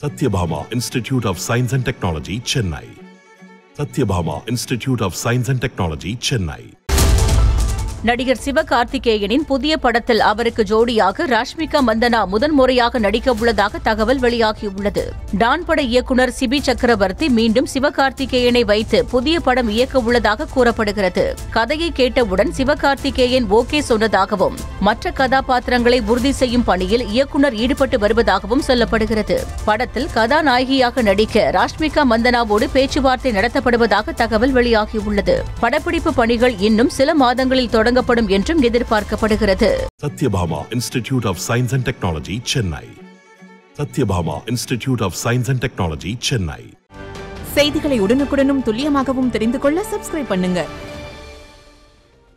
Satyabhama Institute of Science and Technology, Chennai. Satyabhama Institute of Science and Technology, Chennai. நடிகர் சிவகார்த்திகேயனின் புதிய படத்தில் அவருக்கு ஜோடியாக ராஷ்மிகா மந்தனா முதன் முறையாக நடிக்க உள்ளதாக தகவல் வெளியாகியுள்ளது டான் பட இயக்குனர் சிபி சக்கரவர்த்தி மீண்டும் சிவகார்த்திகேயனை வைத்து புதிய படம் இயக்க உள்ளதாக கூறப்படுகிறது கதையை கேட்டவுடன் சிவகார்த்திகேயன் ஓகே சொன்னதாகவும் மற்ற கதாபாத்திரங்களை உறுதி செய்யும் பணியில் இயக்குனர் ஈடுபட்டு வருவதாகவும் சொல்லப்படுகிறது படத்தில் கதாநாயகியாக நடிக்க ராஷ்மிகா மந்தனாவோடு பேச்சுவார்த்தை நடத்தப்படுவதாக தகவல் வெளியாகியுள்ளது படப்பிடிப்பு பணிகள் இன்னும் சில மாதங்களில் தொடங்கப்படும் என்றும் எதிர்பார்க்கப்படுகிறது Satyabhama Institute of Science and Technology, Chennai. Satyabhama Institute of Science and Technology, Chennai. செய்திகளை உடனுக்குடனும் துல்லியமாகவும் தெரிந்து கொள்ள சப்ஸ்கிரைப் பண்ணுங்க